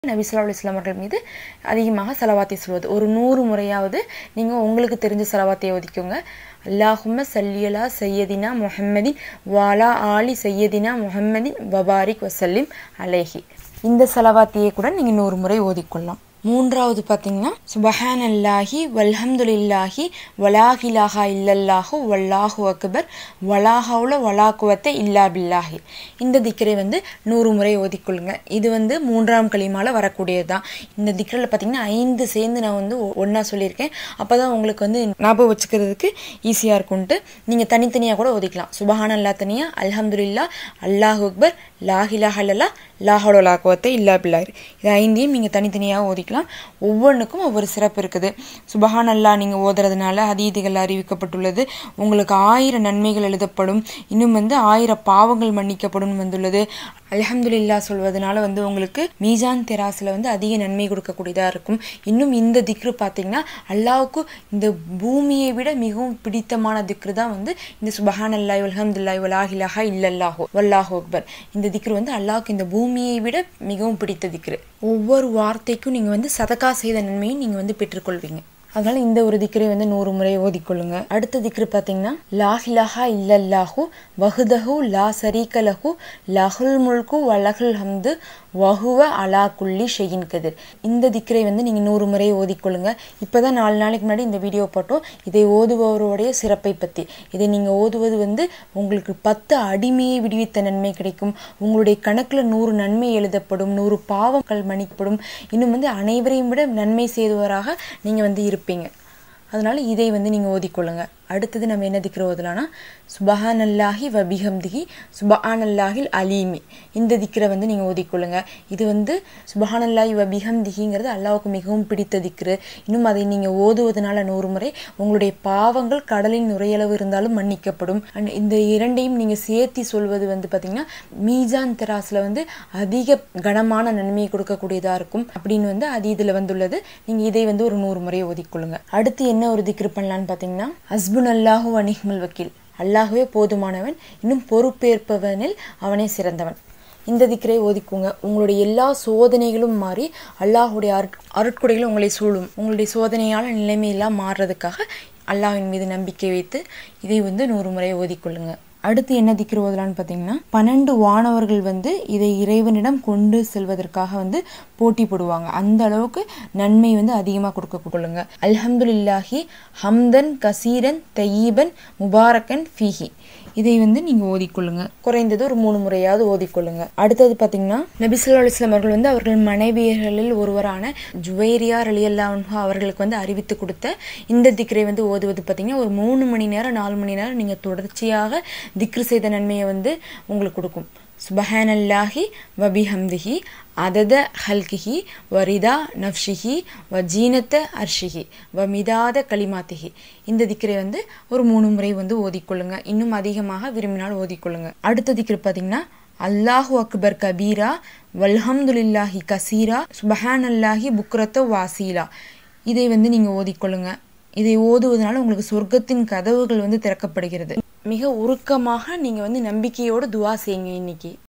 நபி ஸல்லல்லாஹு அலைஹி வஸல்லம் அவர்கள் மீது அதிகமாக செலவாத்தை சொல்வது ஒரு நூறு முறையாவது நீங்கள் உங்களுக்கு தெரிஞ்ச செலவாத்தை ஒதுக்குங்க அல்லாஹும்ம சல்லியலா சையதினா முஹம்மதின் வாலா ஆலி சையதினா முஹம்மதின் வபாரிக் வசல்லிம் அலேஹி இந்த செலவாத்தியை கூட நீங்கள் நூறு முறை ஓதிக்கொள்ளலாம் மூன்றாவது பார்த்தீங்கன்னா சுபஹான் அல்லாஹி வல்ஹம்துலில்லாஹி வலாஹிலாஹா இல்லல்லாஹு வல்லாஹு அக்பர் வலாஹவுல வலாக்குவத்தை இல்லா பில்லாஹி இந்த திக்கரை வந்து நூறு முறை ஓதிக்கொள்ளுங்க இது வந்து மூன்றாம் களிமால வரக்கூடியது தான் இந்த திக்கரில் பார்த்தீங்கன்னா ஐந்து சேர்ந்து நான் வந்து ஒன்றா சொல்லியிருக்கேன் அப்போ தான் உங்களுக்கு வந்து ஞாபகம் வச்சுக்கிறதுக்கு ஈஸியாக இருக்கும்ன்ட்டு நீங்கள் தனித்தனியாக கூட ஓதிக்கலாம் சுபஹான் அல்லா தனியாக அல்ஹம்துலில்லா அல்லாஹு அக்பர் லாஹிலாஹ இல்லல்லா லாஹோட லாக்குவத்தை இல்லா பில்லாஹி இது ஐந்தையும் நீங்கள் தனித்தனியாக ஓதிக்கலாம் ஒவ்வொன்றுக்கும் ஒவ்வொரு சிறப்பு இருக்குது சுபஹான் அல்லா நீங்கள் ஓதுறதுனால அதீதிகள் அறிவிக்கப்பட்டுள்ளது உங்களுக்கு ஆயிரம் நன்மைகள் எழுதப்படும் இன்னும் வந்து ஆயிரம் பாவங்கள் மன்னிக்கப்படும் வந்துள்ளது அல்ஹம்துலில்லா சொல்வதனால வந்து உங்களுக்கு மீசான் தெராசில் வந்து அதிக நன்மை கொடுக்கக்கூடியதாக இருக்கும் இன்னும் இந்த திக்ரு பார்த்தீங்கன்னா அல்லாவுக்கு இந்த பூமியை விட மிகவும் பிடித்தமான திக்ரு தான் வந்து இந்த சுபஹான் அல்லாய் அல்ஹம்துல்லாய் வலாஹிலாஹா இல்லல்லாஹோ வல்லாஹோ அக்பர் இந்த திக்ரு வந்து அல்லாவுக்கு இந்த பூமியை விட மிகவும் பிடித்த திக்ரு ஒவ்வொரு வார்த்தைக்கும் நீங்கள் வந்து சதக்கா செய்த நன்மையை நீங்கள் வந்து பெற்றுக்கொள்வீங்க அதனால இந்த ஒரு திக்கரை வந்து நூறு முறை ஓதிக்கொள்ளுங்க அடுத்த திக்ரு பார்த்தீங்கன்னா லாஹிலஹா இல்லல்லாஹு வஹுதஹு லா சரீக லஹு லஹுல் முல்கு வலகுல் ஹம்து வஹுவ அலா குல்லி ஷெயின் கதிர் இந்த திக்கரை வந்து நீங்கள் நூறு முறை ஓதிக்கொள்ளுங்க இப்போ தான் நாலு நாளைக்கு முன்னாடி இந்த வீடியோ போட்டோம் இதை ஓதுபவருடைய சிறப்பை பற்றி இதை நீங்கள் ஓதுவது வந்து உங்களுக்கு பத்து அடிமையை விடுவித்த நன்மை கிடைக்கும் உங்களுடைய கணக்கில் நூறு நன்மை எழுதப்படும் நூறு பாவங்கள் மன்னிக்கப்படும் இன்னும் வந்து அனைவரையும் விட நன்மை செய்தவராக நீங்கள் வந்து இருப்பீங்க அதனால இதை வந்து நீங்கள் ஓதிக்கொள்ளுங்க அடுத்தது நம்ம என்ன திக்கிற ஓதலாம்னா சுபஹான் அல்லாஹி வபிஹம்திஹி சுபஹான் அல்லாஹில் அலீமி இந்த திக்கரை வந்து நீங்கள் ஓதிக்கொள்ளுங்க இது வந்து சுபஹான் அல்லாஹி வபிஹம்திஹிங்கிறது அல்லாவுக்கு மிகவும் பிடித்த திக்ரு இன்னும் அதை நீங்கள் ஓதுவதனால நூறு முறை உங்களுடைய பாவங்கள் கடலின் நுரையளவு இருந்தாலும் மன்னிக்கப்படும் அண்ட் இந்த இரண்டையும் நீங்கள் சேர்த்தி சொல்வது வந்து பார்த்தீங்கன்னா மீஜான் தெராஸில் வந்து அதிக கனமான நன்மையை கொடுக்கக்கூடியதாக இருக்கும் அப்படின்னு வந்து அது இதில் வந்துள்ளது நீங்கள் இதை வந்து ஒரு நூறு முறை ஓதிக்கொள்ளுங்க அடுத்து என்ன ஒரு திக்ரு பண்ணலான்னு பார்த்தீங்கன்னா ஹஸ்புன் அல்லாஹு அனிஹ்மல் வக்கீல் அல்லாஹுவே போதுமானவன் இன்னும் பொறுப்பேற்பவனில் அவனே சிறந்தவன் இந்த திக்கரை ஓதிக்குங்க உங்களுடைய எல்லா சோதனைகளும் மாறி அல்லாஹுடைய அருட் அருட்கொடைகளும் உங்களை சூழும் உங்களுடைய சோதனையால் நிலைமையெல்லாம் மாறுறதுக்காக அல்லாஹின் மீது நம்பிக்கை வைத்து இதை வந்து நூறு முறை ஓதிக்கொள்ளுங்க அடுத்து என்ன திக்ரு ஓதலான்னு பார்த்தீங்கன்னா பன்னெண்டு வானவர்கள் வந்து இதை இறைவனிடம் கொண்டு செல்வதற்காக வந்து போட்டி போடுவாங்க அந்த அளவுக்கு நன்மை வந்து அதிகமாக கொடுக்க கொள்ளுங்க அல்ஹம்துலில்லாஹி ஹம்தன் கசீரன் தையீபன் முபாரக்கன் ஃபீஹி இதை வந்து நீங்கள் ஓதிக்கொள்ளுங்க குறைந்தது ஒரு மூணு முறையாவது ஓதிக்கொள்ளுங்க அடுத்தது பார்த்தீங்கன்னா நபிசுல்லா அலுவலாம் அவர்கள் வந்து அவர்கள் மனைவியர்களில் ஒருவரான ஜுவைரியா அலியல்லா அவர்களுக்கு வந்து அறிவித்து கொடுத்த இந்த திக்ரை வந்து ஓதுவது பார்த்தீங்கன்னா ஒரு மூணு மணி நேரம் நாலு மணி நேரம் நீங்கள் தொடர்ச்சியாக திக்ரு செய்த நன்மையை வந்து உங்களுக்கு கொடுக்கும் சுபஹான் அல்லாஹி வபிஹம்திஹி அதத ஹல்கிஹி வரிதா நஃப்ஷிஹி வ ஜீனத்த அர்ஷிஹி வ மிதாத களிமாத்திஹி இந்த திக்கரை வந்து ஒரு மூணு முறை வந்து ஓதிக்கொள்ளுங்க இன்னும் அதிகமாக விரும்பினால் ஓதிக்கொள்ளுங்க அடுத்த திக்ரு பார்த்தீங்கன்னா அல்லாஹு அக்பர் கபீரா வல்ஹம்துலில்லாஹி கசீரா சுபஹான் அல்லாஹி புக்ரத்த வாசீலா இதை வந்து நீங்கள் ஓதிக்கொள்ளுங்க இதை ஓதுவதனால உங்களுக்கு சொர்க்கத்தின் கதவுகள் வந்து திறக்கப்படுகிறது மிக உருக்கமாக நீங்கள் வந்து நம்பிக்கையோடு துவா செய்யுங்க இன்னைக்கு